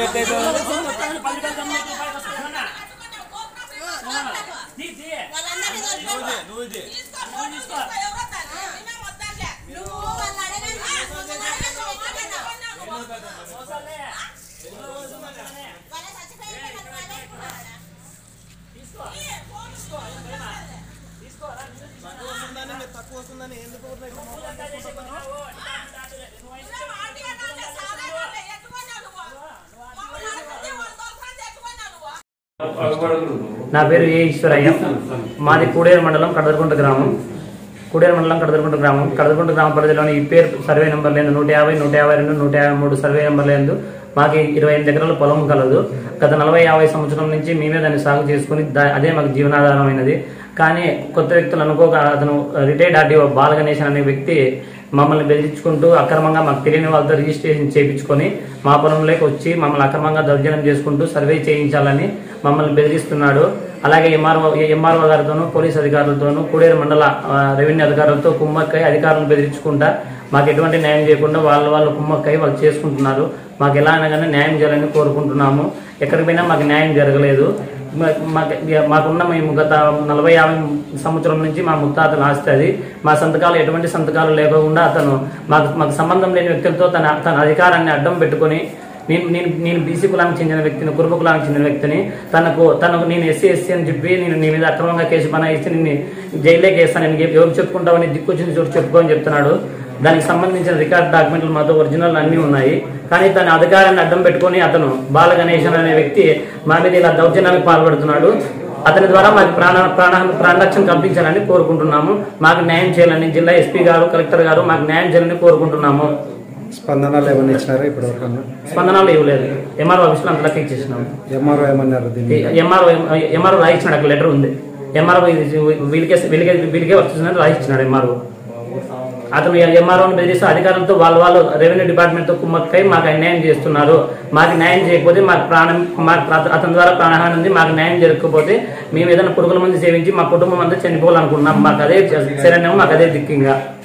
ఎట్లయితే పది పది తొమ్మిది రూపాయలు వస్తుంది అన్న. తీ, తీ. వాళ్ళందరినీ తోలుకోపో. నువ్వు ఇది తీసుకో, ఫోటో తీసుకో, ఎవరో తల్లి. మేమేం వద్దంలే. నువ్వు వాళ్ళని అడగండి. వాళ్ళని అడగండి, నువ్వు మాట్లాడతావా? నువ్వు. మోసాలే. వాళ్ళ చచ్చిపోయింటే మరి వాళ్ళే ఎక్కున్నారా? తీసుకో ఈ, ఫోన్ తీసుకో. తీసుకోరా తక్కువ వస్తుందని మీరు తక్కువ వస్తుందని ఎందుకు ఊరికే ఇట్లా నువ్వు ఎంత చేసే పని నువ్వు? నువ్వు అయితే నువ్వు ఆంటీ అన్నావులే, చాలా అన్నావులే, ఎక్కువన్నావు నువ్వు. మమ్మల్ని అడుగుతుంటే వాళ్ళు తోలుకుంటే ఎక్కువన్నావు నువ్వు. నా పేరు ఏ ఈశ్వరయ్య మాది కూడేరు మండలం కడదరకుంట గ్రామం కూడేరు మండలం కడదరకుంట గ్రామం కడదరకుంట గ్రామ పరిధిలోని ఈ పేరు సర్వే నెంబర్ లేదు నూట యాభై నూట యాభై రెండు నూట యాభై మూడు సర్వే నెంబర్ లేదు మాకు ఇరవై ఎనిమిది ఎకరాల పొలం కలదు గత నలభై యాభై సంవత్సరం నుంచి మేమే దాన్ని సాగు చేసుకుని దా- అదే మాకు జీవనాధారమైనది కానీ కొత్త వ్యక్తులు అనుకోక అతను రిటైర్డ్ ఆర్డీఓ బాలగణేశన్ అనే వ్యక్తి మమ్మల్ని బెదిరించుకుంటూ అక్రమంగా మాకు తెలియని వాళ్ళతో రిజిస్ట్రేషన్ చేయించుకొని మా పొలంలోకి వచ్చి మమ్మల్ని అక్రమంగా దౌర్జన్యం చేసుకుంటూ సర్వే చేయించాలని మమ్మల్ని బెదిరిస్తున్నాడు అలాగే ఎంఆర్ఓ ఎంఆర్ఓ గారితోనూ పోలీస్ అధికారులతోనూ కూడేరు మండల ఆ, రెవెన్యూ అధికారులతో కుమ్మక్కై అధికారులను బెదిరించుకుంటా మాకు ఎటువంటి న్యాయం చేయకుండా వాళ్ళు వాళ్ళు కుమ్మక్కై వాళ్ళు చేసుకుంటున్నారు మాకు ఎలా అయినా కానీ న్యాయం చేయాలని కోరుకుంటున్నాము ఎక్కడికి పోయినా మాకు న్యాయం జరగలేదు మా- మాకు మాకున్న మేము గత నలభై యాభై సంవత్సరం నుంచి మా ముత్తాతలు ఆస్తి అది మా సంతకాలు ఎటువంటి సంతకాలు లేకుండా అతను మాకు మాకు సంబంధం లేని వ్యక్తులతో తన తన అధికారాన్ని అడ్డం పెట్టుకొని నేను నేను నేను బీసీ కులానికి చెందిన వ్యక్తిని కురుబ కులానికి చెందిన వ్యక్తిని తనకు తనకు నేను ఎస్సీ ఎస్సీ అని చెప్పి నేను నీ మీద అక్రమంగా కేసు బనాయిస్తే నేను జైల్లోకి వేస్తాను నేను ఎవరు చెప్పుకుంటావని దిక్కొచ్చిన చోటు చెప్పుకోని చెప్తున్నాడు దానికి సంబంధించిన రికార్డ్ డాక్యుమెంట్లు మాతో ఒరిజినల్ అన్నీ ఉన్నాయి కానీ తన అధికారాన్ని అడ్డం పెట్టుకొని అతను బాల గణేశన్ అనే వ్యక్తి మా మీద ఇలా దౌర్జన్యానికి పాల్పడుతున్నాడు అతని ద్వారా మాకు ప్రాణ ప్రాణ ప్రాణరక్షణ కల్పించాలని కోరుకుంటున్నాము మాకు న్యాయం చేయాలని జిల్లా ఎస్పీ గారు కలెక్టర్ గారు మాకు న్యాయం చేయాలని కోరుకుంటున్నాము స్పందనలు ఏమన్నా ఇచ్చినారా ఇప్పటి వరకు స్పందనలు ఇవ్వలేదు ఎంఆర్ఓ ఆఫీస్లో అంత లెక్క ఇచ్చేసినాము ఎంఆర్ఓ ఏమన్నారు దీన్ని ఎంఆర్ఓ ఎంఆర్ఓ రాయించినాడు అక్కడ లెటర్ ఉంది ఎంఆర్ఓ వీళ్ళకే వీళ్ళకే వీళ్ళకే వస్తుందని రాయించినాడు ఎంఆర్ఓ అతను ఎంఆర్ఓని బెదిరిస్తూ అధికారులతో వాళ్ళ వాళ్ళు రెవెన్యూ డిపార్ట్మెంట్ తో కుమ్మక్కై మాకు అన్యాయం చేస్తున్నారు మాకు న్యాయం చేయకపోతే మాకు ప్రాణం మాకు అత- అతని ద్వారా ప్రాణహాని ఉంది మాకు న్యాయం జరగకపోతే మేము ఏదైనా పురుగుల మంది సేవించి మా కుటుంబం అంతా చనిపోవాలనుకుంటున్నాం మాకు అదే శరణ్యం మాకు అదే దిక్కింగా